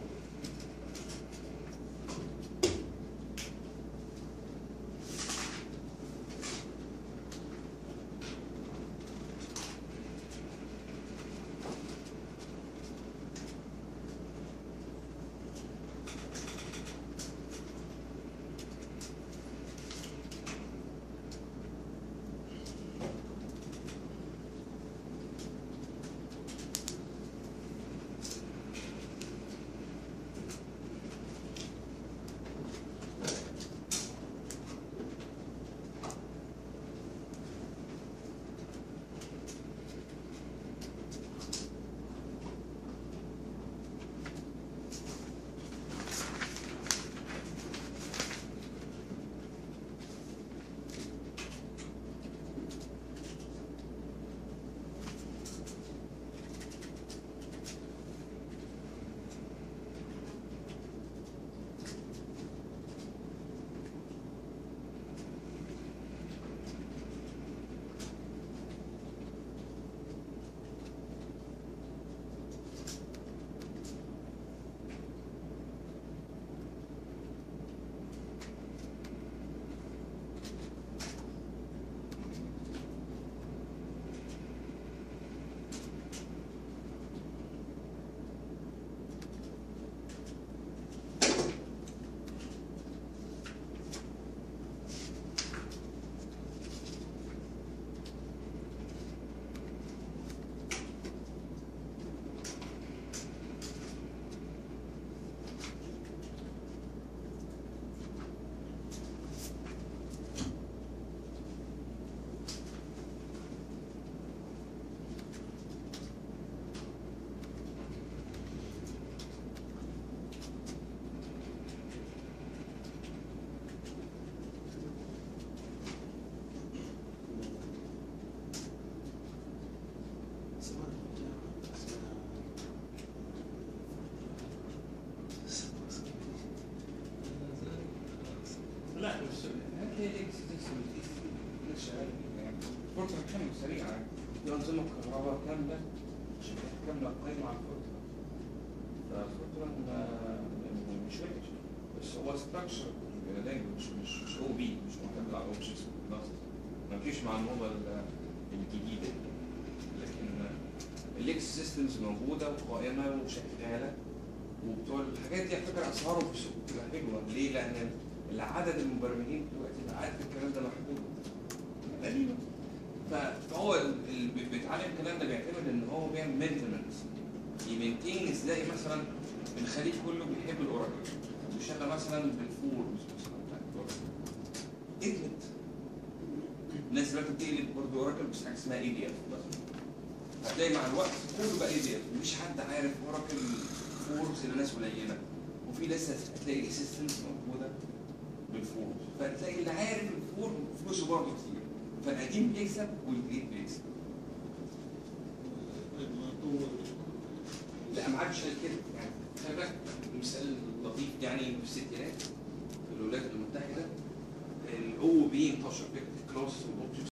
فورتران كامل سريع يعني دي أنظمة كهرباء كاملة شركات كاملة قايمة على الفورتران ففورتران آه، مش وحش بس هو ستراكشر لانجوج مش مش او بي مش معتمد على اوبجكتس كلاس ما فيش مع الموضة ال- الجديدة لكن الليكس سيستمز موجودة وقائمة وشغالة وبتوع الحاجات دي على فكرة أسعارهم في السوق بتبقى حلوة ليه؟ لأن العدد المبرمجين دلوقتي بقى عارف الكلام ده محدود تقريبا ف- فهو ال- اللي بيتعلم الكلام ده بيعتمد ان هو بيعمل مينتننس يمنتين ازاي مثلا الخليج كله بيحب الاوراكل بيشتغل مثلا بالفورمز مثلا بتاعت الاوراكل ادمت الناس دلوقتي بتقلب برضه اوراكل بس حاجه اسمها اي دي اف هتلاقي مع الوقت كله بقى اي دي اف مفيش حد عارف اوراكل فورمز الا ناس قليله وفي لسه هتلاقي اسيستنتس موجوده بالفورم فتلاقي اللي عارف الفورم فلوسه برضه كتير فالقديم بيكسب والجديد بيكسب لا ما عادش كده يعني خلي بالك مثال لطيف يعني في الستينات في الولايات المتحده الاو بي انتشر فكره كلاس والاوبجكت